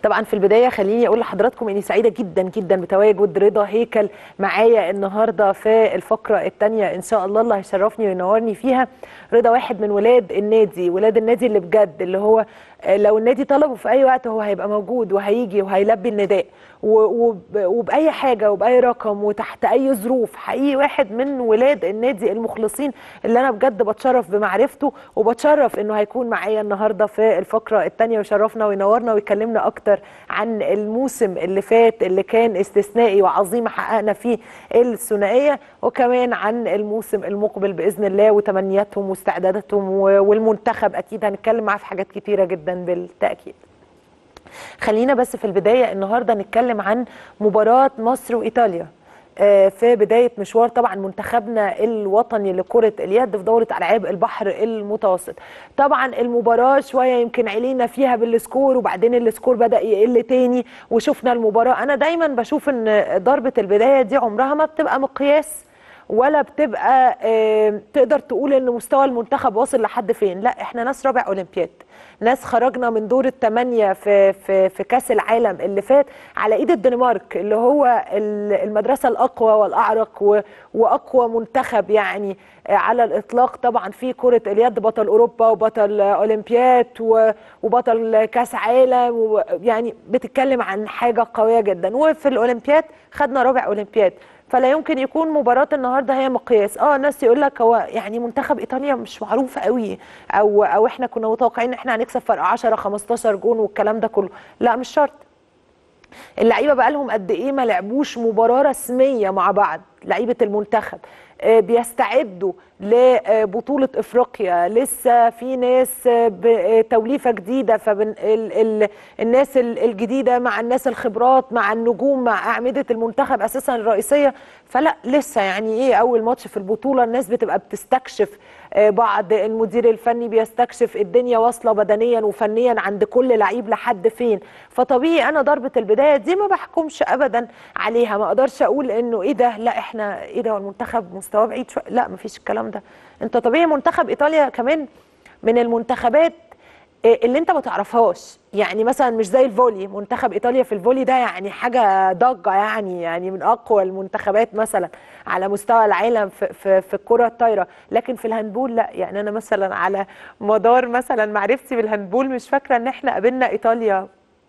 طبعا في البدايه خليني اقول لحضراتكم اني سعيده جدا جدا بتواجد رضا هيكل معايا النهارده في الفقره الثانيه ان شاء الله الله هيشرفني وينورني فيها رضا واحد من ولاد النادي ولاد النادي اللي بجد اللي هو لو النادي طلبه في اي وقت هو هيبقى موجود وهيجي وهيلبي النداء وباي حاجه وباي رقم وتحت اي ظروف حقيقي واحد من ولاد النادي المخلصين اللي انا بجد بتشرف بمعرفته وبتشرف انه هيكون معايا النهارده في الفقره الثانيه ويشرفنا وينورنا ويكلمنا اكتر عن الموسم اللي فات اللي كان استثنائي وعظيم حققنا فيه الثنائيه وكمان عن الموسم المقبل باذن الله وتمنياتهم واستعداداتهم والمنتخب اكيد هنتكلم معاه في حاجات كتيره جدا بالتاكيد خلينا بس في البدايه النهارده نتكلم عن مباراه مصر وايطاليا في بدايه مشوار طبعا منتخبنا الوطني لكره اليد في دوره العاب البحر المتوسط طبعا المباراه شويه يمكن علينا فيها بالسكور وبعدين السكور بدا يقل تاني وشفنا المباراه انا دايما بشوف ان ضربه البدايه دي عمرها ما بتبقى مقياس ولا بتبقى تقدر تقول ان مستوى المنتخب واصل لحد فين لا احنا ناس رابع اولمبياد ناس خرجنا من دور الثمانيه في في في كاس العالم اللي فات على ايد الدنمارك اللي هو المدرسه الاقوى والاعرق واقوى منتخب يعني على الاطلاق طبعا في كره اليد بطل اوروبا وبطل اولمبياد وبطل كاس عالم يعني بتتكلم عن حاجه قويه جدا وفي الاولمبياد خدنا رابع اولمبياد فلا يمكن يكون مباراه النهارده هي مقياس اه الناس يقول لك هو يعني منتخب ايطاليا مش معروف قوي او او احنا كنا متوقعين ان احنا هنكسب فرق 10 15 جون والكلام ده كله لا مش شرط اللعيبه بقى لهم قد ايه ما لعبوش مباراه رسميه مع بعض لعيبه المنتخب بيستعدوا لبطولة افريقيا لسه في ناس توليفة جديدة فالناس الجديدة مع الناس الخبرات مع النجوم مع أعمدة المنتخب أساسا الرئيسية فلا لسه يعني ايه أول ماتش في البطولة الناس بتبقى بتستكشف بعض المدير الفني بيستكشف الدنيا واصلة بدنيا وفنيا عند كل لعيب لحد فين فطبيعي أنا ضربة البداية دي ما بحكمش أبدا عليها ما أقدرش أقول إنه إيه ده لا إحنا إيه ده المنتخب مستواه بعيد شوية لا مفيش الكلام ده انت طبيعي منتخب ايطاليا كمان من المنتخبات اللي انت ما تعرفهاش يعني مثلا مش زي الفولي منتخب ايطاليا في الفولي ده يعني حاجه ضجه يعني يعني من اقوى المنتخبات مثلا على مستوى العالم في في, في الكره الطايره لكن في الهاندبول لا يعني انا مثلا على مدار مثلا معرفتي بالهاندبول مش فاكره ان احنا قابلنا ايطاليا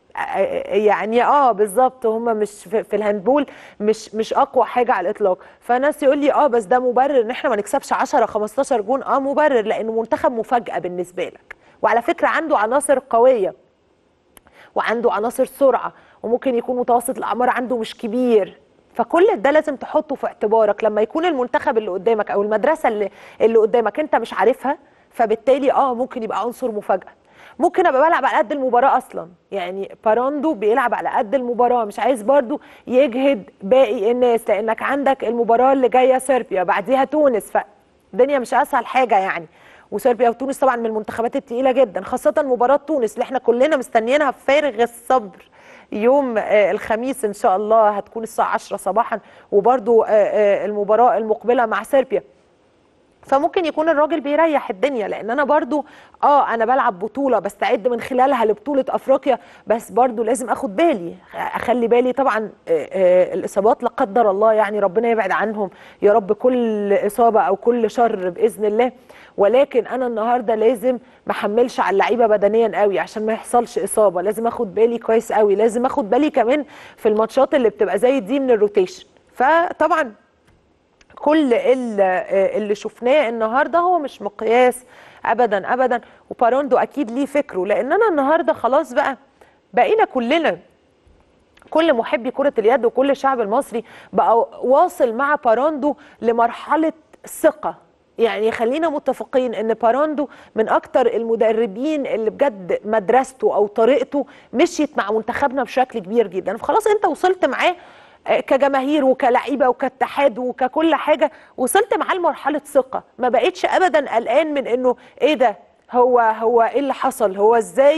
يعني اه بالظبط هم مش في, في الهاندبول مش مش اقوى حاجه على الاطلاق فناس يقول لي اه بس ده مبرر ان احنا ما نكسبش 10 15 جون اه مبرر لانه منتخب مفاجاه بالنسبه لك وعلى فكره عنده عناصر قويه وعنده عناصر سرعه وممكن يكون متوسط الاعمار عنده مش كبير فكل ده لازم تحطه في اعتبارك لما يكون المنتخب اللي قدامك او المدرسه اللي اللي قدامك انت مش عارفها فبالتالي اه ممكن يبقى عنصر مفاجاه ممكن ابقى بلعب على قد المباراه اصلا يعني باراندو بيلعب على قد المباراه مش عايز برضو يجهد باقي الناس لانك عندك المباراه اللي جايه صربيا بعديها تونس فالدنيا مش اسهل حاجه يعني وصربيا وتونس طبعا من المنتخبات الثقيله جدا خاصه مباراه تونس اللي احنا كلنا مستنيينها بفارغ الصبر يوم الخميس ان شاء الله هتكون الساعه 10 صباحا وبرضو المباراه المقبله مع صربيا فممكن يكون الراجل بيريح الدنيا لان انا برضو اه انا بلعب بطوله بستعد من خلالها لبطوله افريقيا بس برضو لازم اخد بالي اخلي بالي طبعا آآ آآ الاصابات لا قدر الله يعني ربنا يبعد عنهم يا رب كل اصابه او كل شر باذن الله ولكن انا النهارده لازم ما احملش على اللعيبه بدنيا قوي عشان ما يحصلش اصابه لازم اخد بالي كويس قوي لازم اخد بالي كمان في الماتشات اللي بتبقى زي دي من الروتيشن فطبعا كل اللي شفناه النهارده هو مش مقياس ابدا ابدا وباروندو اكيد ليه فكره لان انا النهارده خلاص بقى بقينا كلنا كل محبي كره اليد وكل الشعب المصري بقى واصل مع باروندو لمرحله ثقه يعني خلينا متفقين ان باراندو من اكتر المدربين اللي بجد مدرسته او طريقته مشيت مع منتخبنا بشكل كبير جدا فخلاص انت وصلت معاه كجماهير وكلعيبه وكاتحاد وككل حاجه وصلت معاه لمرحله ثقه ما بقتش ابدا قلقان من انه ايه ده هو هو ايه اللي حصل هو ازاي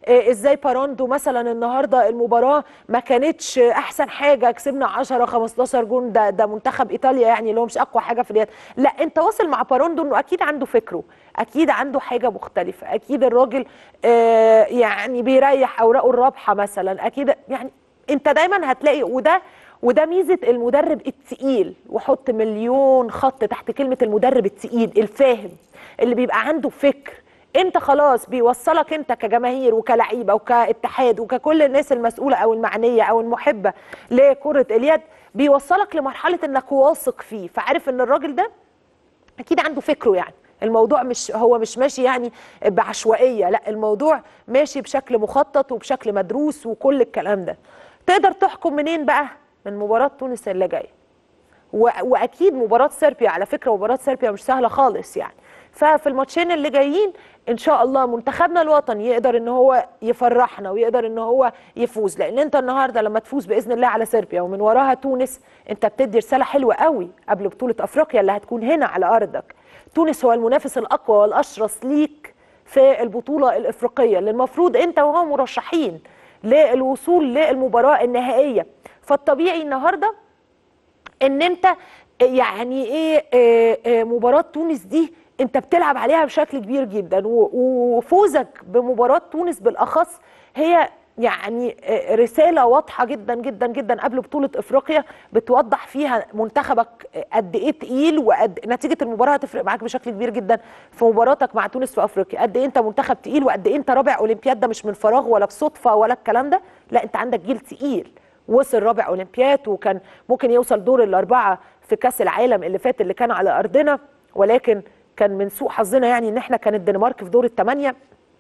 آه، ازاي باراندو مثلا النهارده المباراه ما كانتش احسن حاجه كسبنا 10 15 جون ده ده منتخب ايطاليا يعني اللي هو مش اقوى حاجه في اليد لا انت واصل مع باراندو انه اكيد عنده فكره اكيد عنده حاجه مختلفه اكيد الراجل آه، يعني بيريح اوراقه الرابحه مثلا اكيد يعني انت دايما هتلاقي وده وده ميزه المدرب التقيل وحط مليون خط تحت كلمه المدرب التقيل الفاهم اللي بيبقى عنده فكر انت خلاص بيوصلك انت كجماهير وكلعيبه وكاتحاد وككل الناس المسؤوله او المعنيه او المحبه لكره اليد بيوصلك لمرحله انك واثق فيه فعارف ان الراجل ده اكيد عنده فكره يعني الموضوع مش هو مش ماشي يعني بعشوائيه لا الموضوع ماشي بشكل مخطط وبشكل مدروس وكل الكلام ده تقدر تحكم منين بقى من مباراه تونس اللي جايه و- واكيد مباراه صربيا على فكره مباراه صربيا مش سهله خالص يعني ففي الماتشين اللي جايين ان شاء الله منتخبنا الوطني يقدر ان هو يفرحنا ويقدر ان هو يفوز لان انت النهارده لما تفوز باذن الله على صربيا ومن وراها تونس انت بتدي رساله حلوه قوي قبل بطوله افريقيا اللي هتكون هنا على ارضك تونس هو المنافس الاقوى والاشرس ليك في البطوله الافريقيه اللي المفروض انت وهو مرشحين للوصول للمباراه النهائيه فالطبيعي النهارده ان انت يعني ايه آه، آه، مباراه تونس دي انت بتلعب عليها بشكل كبير جدا و- وفوزك بمباراه تونس بالاخص هي يعني آه، رساله واضحه جدا جدا جدا قبل بطوله افريقيا بتوضح فيها منتخبك قد ايه تقيل وقد نتيجه المباراه هتفرق معاك بشكل كبير جدا في مباراتك مع تونس في افريقيا قد ايه انت منتخب تقيل وقد ايه انت رابع اولمبياد ده مش من فراغ ولا بصدفه ولا الكلام ده لا انت عندك جيل تقيل وصل رابع اولمبياد وكان ممكن يوصل دور الاربعه في كاس العالم اللي فات اللي كان على ارضنا ولكن كان من سوء حظنا يعني ان احنا كان الدنمارك في دور الثمانيه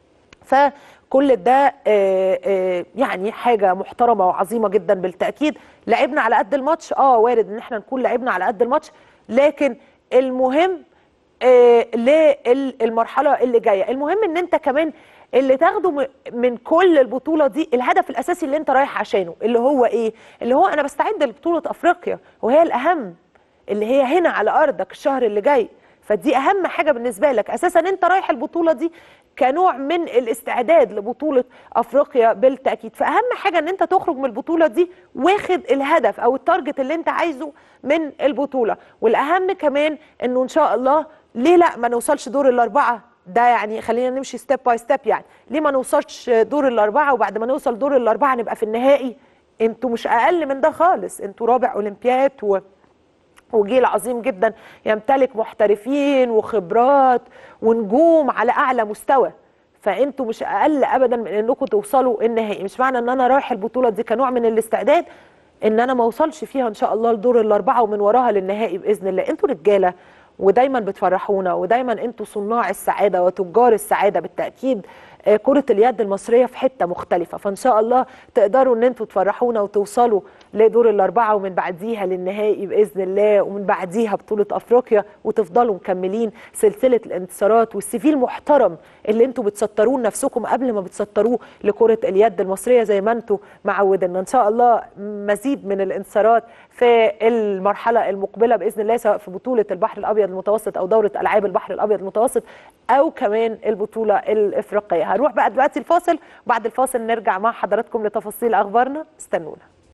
فكل ده آه، آه، يعني حاجه محترمه وعظيمه جدا بالتاكيد لعبنا على قد الماتش اه وارد ان احنا نكون لعبنا على قد الماتش لكن المهم آه، للمرحله اللي جايه المهم ان انت كمان اللي تاخده م- من كل البطوله دي الهدف الاساسي اللي انت رايح عشانه اللي هو ايه اللي هو انا بستعد لبطوله افريقيا وهي الاهم اللي هي هنا على ارضك الشهر اللي جاي فدي اهم حاجه بالنسبه لك اساسا انت رايح البطوله دي كنوع من الاستعداد لبطوله افريقيا بالتاكيد فاهم حاجه ان انت تخرج من البطوله دي واخد الهدف او التارجت اللي انت عايزه من البطوله والاهم كمان انه ان شاء الله ليه لا ما نوصلش دور الاربعه ده يعني خلينا نمشي ستيب باي ستيب يعني ليه ما نوصلش دور الاربعه وبعد ما نوصل دور الاربعه نبقى في النهائي انتوا مش اقل من ده خالص انتوا رابع اولمبياد و وجيل عظيم جدا يمتلك محترفين وخبرات ونجوم على اعلى مستوى فانتوا مش اقل ابدا من انكم توصلوا النهائي مش معنى ان انا رايح البطوله دي كنوع من الاستعداد ان انا ما اوصلش فيها ان شاء الله لدور الاربعه ومن وراها للنهائي باذن الله انتوا رجاله ودايما بتفرحونا ودايما انتوا صناع السعاده وتجار السعاده بالتاكيد آه، كرة اليد المصرية في حتة مختلفة فإن شاء الله تقدروا إن أنتوا تفرحونا وتوصلوا لدور الأربعة ومن بعديها للنهائي بإذن الله ومن بعديها بطولة أفريقيا وتفضلوا مكملين سلسلة الانتصارات والسيفي المحترم اللي أنتوا بتسطروه لنفسكم قبل ما بتسطروه لكرة اليد المصرية زي ما أنتوا معودنا إن شاء الله مزيد من الانتصارات في المرحلة المقبلة بإذن الله سواء في بطولة البحر الأبيض المتوسط أو دورة ألعاب البحر الأبيض المتوسط أو كمان البطولة الإفريقية هنروح بقى دلوقتي الفاصل وبعد الفاصل نرجع مع حضراتكم لتفاصيل أخبارنا استنونا